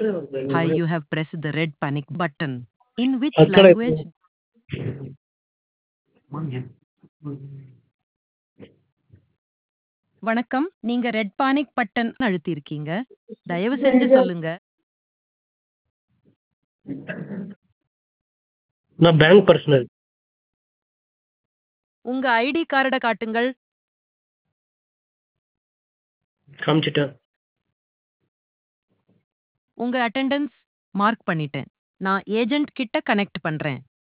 Hi, you have pressed the red panic button. In which அக்கறை language? வணக்கம் நீங்க red panic button அழுத்தியிருக்கீங்க தயவு செஞ்சு சொல்லுங்க நான் பேங்க் பர்சனல் உங்க ஐடி கார்டை காட்டுங்கள் காமிச்சிட்டேன் உங்க அட்டெண்டன்ஸ் மார்க் பண்ணிட்டேன் நான் ஏஜென்ட் கிட்ட கனெக்ட் பண்றேன்